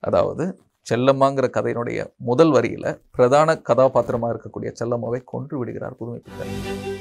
அதாவது செல்லம்மாங்கிற கதையினுடைய முதல் வரியில பிரதான கதாபாத்திரமா இருக்கக்கூடிய செல்லம்மாவை கொன்று விடுகிறார் புதுமை பித்தன்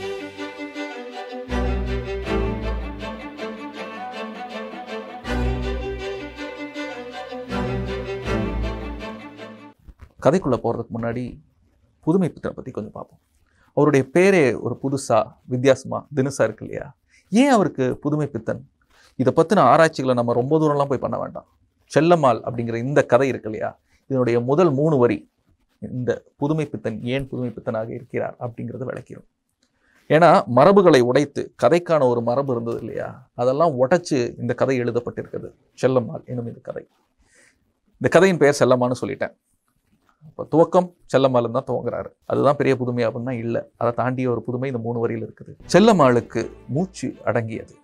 கதைக்குள்ள போறதுக்கு முன்னாடி புதுமை பித்தனை பத்தி கொஞ்சம் பார்ப்போம் அவருடைய பேரே ஒரு புதுசா வித்தியாசமா தினுசா இருக்கு இல்லையா ஏன் அவருக்கு புதுமை பித்தன் இதை பத்தின ஆராய்ச்சிகளை நம்ம ரொம்ப தூரம்லாம் போய் பண்ண வேண்டாம் செல்லம்மாள் அப்படிங்கிற இந்த கதை இருக்கு இல்லையா இதனுடைய முதல் மூணு வரி இந்த புதுமை பித்தன் ஏன் புதுமை பித்தனாக இருக்கிறார் அப்படிங்கிறத விளக்கிடும் ஏன்னா மரபுகளை உடைத்து கதைக்கான ஒரு மரபு இருந்தது இல்லையா அதெல்லாம் உடைச்சு இந்த கதை எழுதப்பட்டிருக்குது செல்லம்மாள் எனும் இந்த கதை இந்த கதையின் பெயர் செல்லம்மான்னு சொல்லிட்டேன் இப்போ துவக்கம் செல்லம்மாள் தான் துவங்குறாரு அதுதான் பெரிய புதுமை அப்படின்னா இல்லை அதை தாண்டிய ஒரு புதுமை இந்த மூணு வரியில் இருக்குது செல்லம்மாளுக்கு மூச்சு அடங்கியது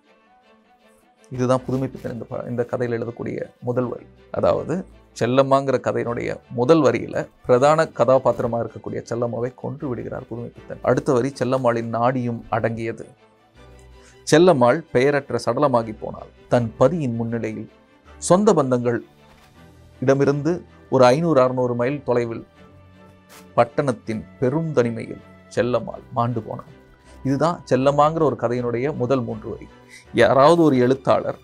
இதுதான் புதுமை பித்தன் இந்த ப- இந்த கதையில் எழுதக்கூடிய முதல் வரி அதாவது செல்லம்மாங்கிற கதையினுடைய முதல் வரியில பிரதான கதாபாத்திரமா இருக்கக்கூடிய செல்லம்மாவை கொன்று விடுகிறார் புதுமை பித்தன் அடுத்த வரி செல்லம்மாளின் நாடியும் அடங்கியது செல்லம்மாள் பெயரற்ற சடலமாகி போனாள் தன் பதியின் முன்னிலையில் சொந்த பந்தங்கள் இடமிருந்து ஒரு ஐநூறு அறுநூறு மைல் தொலைவில் பட்டணத்தின் பெரும் தனிமையில் செல்லம்மாள் மாண்டு போனாள் இதுதான் செல்லம்மாங்கிற ஒரு கதையினுடைய முதல் மூன்று வரி யாராவது ஒரு எழுத்தாளர்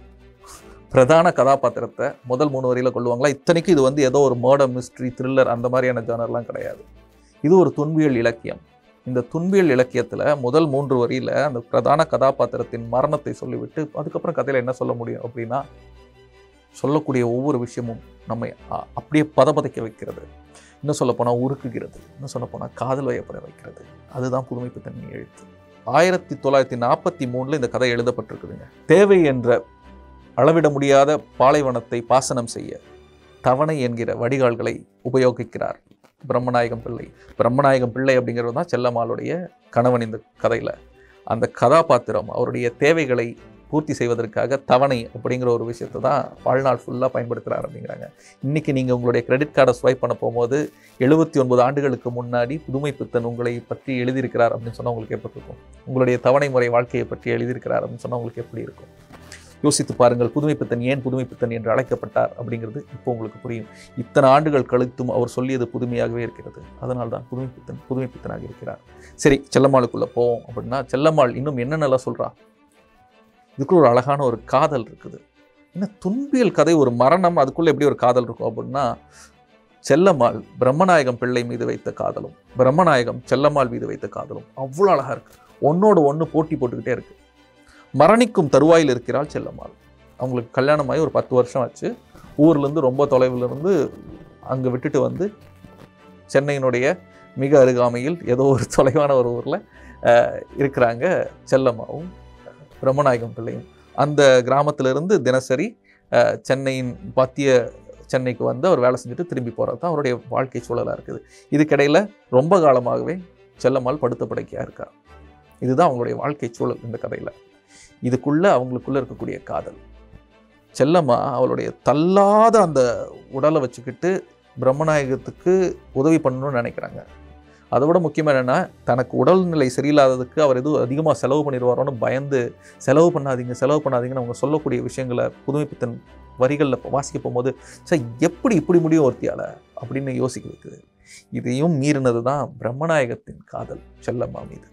பிரதான கதாபாத்திரத்தை முதல் மூணு வரியில கொள்ளுவாங்களா இத்தனைக்கும் இது வந்து ஏதோ ஒரு மர்டர் மிஸ்ட்ரி த்ரில்லர் அந்த மாதிரியான ஜானர்லாம் கிடையாது இது ஒரு துன்பியல் இலக்கியம் இந்த துன்பியல் இலக்கியத்துல முதல் மூன்று வரியில அந்த பிரதான கதாபாத்திரத்தின் மரணத்தை சொல்லிவிட்டு அதுக்கப்புறம் கதையில என்ன சொல்ல முடியும் அப்படின்னா சொல்லக்கூடிய ஒவ்வொரு விஷயமும் நம்மை அ- அப்படியே பதபதைக்க வைக்கிறது இன்னும் சொல்ல போனால் உருக்குகிறது இன்னும் சொல்ல போனால் காதல் வயப்பட வைக்கிறது அதுதான் புதுமைப்பித்தன்மை எழுத்து ஆயிரத்தி தொள்ளாயிரத்தி நாற்பத்தி மூணுல இந்த கதை எழுதப்பட்டிருக்குதுங்க தேவை என்ற அளவிட முடியாத பாலைவனத்தை பாசனம் செய்ய தவணை என்கிற வடிகால்களை உபயோகிக்கிறார் பிரம்மநாயகம் பிள்ளை பிரம்மநாயகம் பிள்ளை அப்படிங்கிறது தான் செல்லம்மாளுடைய கணவன் இந்த கதையில் அந்த கதாபாத்திரம் அவருடைய தேவைகளை பூர்த்தி செய்வதற்காக தவணை அப்படிங்கிற ஒரு விஷயத்தை தான் வாழ்நாள் ஃபுல்லாக பயன்படுத்துகிறார் அப்படிங்கிறாங்க இன்றைக்கி நீங்கள் உங்களுடைய கிரெடிட் கார்டை ஸ்வைப் பண்ண போகும்போது எழுபத்தி ஒன்பது ஆண்டுகளுக்கு முன்னாடி புதுமை பித்தன் உங்களை பற்றி எழுதியிருக்கிறார் அப்படின்னு சொன்னால் உங்களுக்கு எப்படி இருக்கும் உங்களுடைய தவணை முறை வாழ்க்கையை பற்றி எழுதியிருக்கிறார் அப்படின்னு சொன்னால் உங்களுக்கு எப்படி இருக்கும் யோசித்து பாருங்கள் புதுமை பித்தன் ஏன் புதுமை பித்தன் என்று அழைக்கப்பட்டார் அப்படிங்கிறது இப்போ உங்களுக்கு புரியும் இத்தனை ஆண்டுகள் கழித்தும் அவர் சொல்லியது புதுமையாகவே இருக்கிறது அதனால் தான் புதுமை பித்தன் புதுமை பித்தனாக இருக்கிறார் சரி செல்லம்மாளுக்குள்ள போவோம் அப்படின்னா செல்லம்மாள் இன்னும் என்னென்னலாம் சொல்றா இதுக்குள்ள ஒரு அழகான ஒரு காதல் இருக்குது என்ன துன்பியல் கதை ஒரு மரணம் அதுக்குள்ள எப்படி ஒரு காதல் இருக்கும் அப்படின்னா செல்லம்மாள் பிரம்மநாயகம் பிள்ளை மீது வைத்த காதலும் பிரம்மநாயகம் செல்லம்மாள் மீது வைத்த காதலும் அவ்வளோ அழகா இருக்கு ஒன்னோடு ஒன்று போட்டி போட்டுக்கிட்டே இருக்கு மரணிக்கும் தருவாயில் இருக்கிறாள் செல்லம்மாள் அவங்களுக்கு கல்யாணம் ஆகி ஒரு பத்து வருஷம் ஆச்சு ஊர்லேருந்து ரொம்ப தொலைவில் இருந்து அங்கே விட்டுட்டு வந்து சென்னையினுடைய மிக அருகாமையில் ஏதோ ஒரு தொலைவான ஒரு ஊரில் இருக்கிறாங்க செல்லம்மாவும் பிரம்மநாயகம் பிள்ளையும் அந்த கிராமத்திலிருந்து தினசரி அஹ், சென்னையின் மத்திய சென்னைக்கு வந்து அவர் வேலை செஞ்சுட்டு திரும்பி போகிறது தான் அவருடைய வாழ்க்கை சூழலாக இருக்குது இதுக்கிடையில் ரொம்ப காலமாகவே செல்லம்மாள் படுத்த படுக்கையாக இருக்கா இதுதான் அவங்களுடைய வாழ்க்கை சூழல் இந்த கதையில் இதுக்குள்ள அவங்களுக்குள்ள இருக்கக்கூடிய காதல் செல்லம்மா அவளுடைய தள்ளாத அந்த உடலை வச்சுக்கிட்டு பிரம்மநாயகத்துக்கு உதவி பண்ணணும்னு நினைக்கிறாங்க அதை விட முக்கியமாக என்னென்னா தனக்கு உடல்நிலை சரியில்லாததுக்கு அவர் எதுவும் அதிகமாக செலவு பண்ணிடுவாரோன்னு பயந்து செலவு பண்ணாதீங்க செலவு பண்ணாதீங்கன்னு அவங்க சொல்லக்கூடிய விஷயங்களை புதுமைப்பித்தன் வரிகளில் வாசிக்க போகும்போது சார் எப்படி இப்படி முடியும் ஒருத்தியால அப்படின்னு யோசிக்க வைக்குது இதையும் மீறினது தான் பிரம்மநாயகத்தின் காதல் செல்லம்மா மீது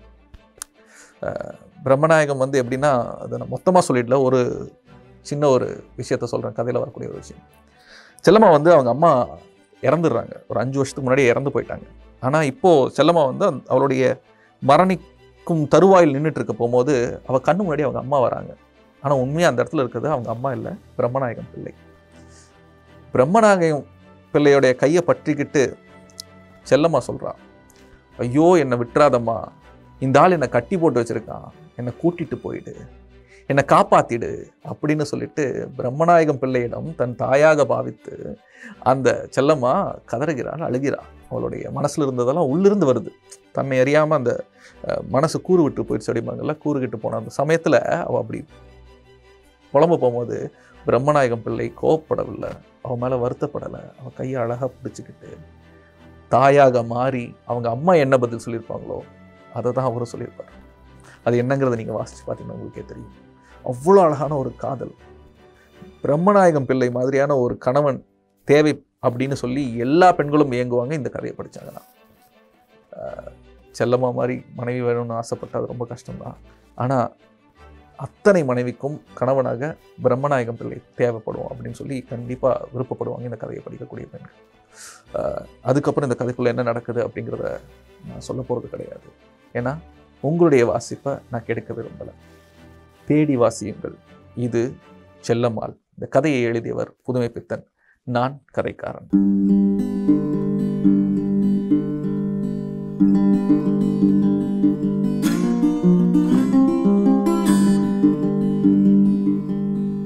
அஹ், பிரம்மநாயகம் வந்து எப்படின்னா அதை நான் மொத்தமாக சொல்லிடல ஒரு சின்ன ஒரு விஷயத்த சொல்கிறேன் கதையில் வரக்கூடிய ஒரு விஷயம் செல்லம்மா வந்து அவங்க அம்மா இறந்துடுறாங்க ஒரு அஞ்சு வருஷத்துக்கு முன்னாடி இறந்து போயிட்டாங்க ஆனால் இப்போது செல்லம்மா வந்து அந்த- அவளுடைய மரணிக்கும் தருவாயில் நின்றுட்டு இருக்க போகும்போது அவள் கண்ணு முன்னாடி அவங்க அம்மா வராங்க ஆனால் உண்மையாக அந்த இடத்துல இருக்கிறது அவங்க அம்மா இல்லை பிரம்மநாயகம் பிள்ளை பிரம்மநாயகம் பிள்ளையோடைய கையை பற்றிக்கிட்டு செல்லம்மா சொல்றா ஐயோ என்னை விட்டுறாதம்மா இந்த ஆள் என்னை கட்டி போட்டு வச்சிருக்கான் என்னை கூட்டிட்டு போயிடு என்னை காப்பாத்திடு அப்படின்னு சொல்லிட்டு பிரம்மநாயகம் பிள்ளையிடம் தன் தாயாக பாவித்து அந்த செல்லம்மா கதறுகிறாள் அழுகிறாள் அவளுடைய மனசுல இருந்ததெல்லாம் உள்ளிருந்து வருது தன்னை அறியாம அந்த அஹ், மனசு கூறு விட்டு போயிடுச்சு அப்படிம்பாங்கல்ல கூறுகிட்டு போன அந்த சமயத்துல அவ அப்படி புலம்ப போகும்போது பிரம்மநாயகம் பிள்ளை கோவப்படவில்லை அவன் மேல வருத்தப்படலை அவன் கையை அழகா பிடிச்சிக்கிட்டு தாயாக மாறி அவங்க அம்மா என்ன பதில் சொல்லியிருப்பாங்களோ அதை தான் அவரும் சொல்லியிருப்பார் அது என்னங்கிறத நீங்கள் வாசித்து பார்த்தீங்கன்னா உங்களுக்கே தெரியும் அவ்வளோ அழகான ஒரு காதல் பிரம்மநாயகம் பிள்ளை மாதிரியான ஒரு கணவன் தேவை அப்படின்னு சொல்லி எல்லா பெண்களும் இயங்குவாங்க இந்த கதையை படித்தாங்கன்னா செல்லம்மா மாதிரி மனைவி வேணும்னு ஆசைப்பட்டா அது ரொம்ப கஷ்டம்தான் ஆனால் அத்தனை மனைவிக்கும் கணவனாக பிரம்மநாயகம் பிள்ளை தேவைப்படும் அப்படின்னு சொல்லி கண்டிப்பாக விருப்பப்படுவாங்க இந்த கதையை படிக்கக்கூடிய பெண்கள் ஆஹ் அதுக்கப்புறம் இந்த கதைக்குள்ளே என்ன நடக்குது அப்படிங்கிறத நான் சொல்ல போகிறது கிடையாது ஏன்னா உங்களுடைய வாசிப்பை நான் கெடுக்க விரும்பலை தேடி வாசியுங்கள் இது செல்லம்மாள் இந்த கதையை எழுதியவர் புதுமை பித்தன் நான் கதைக்காரன்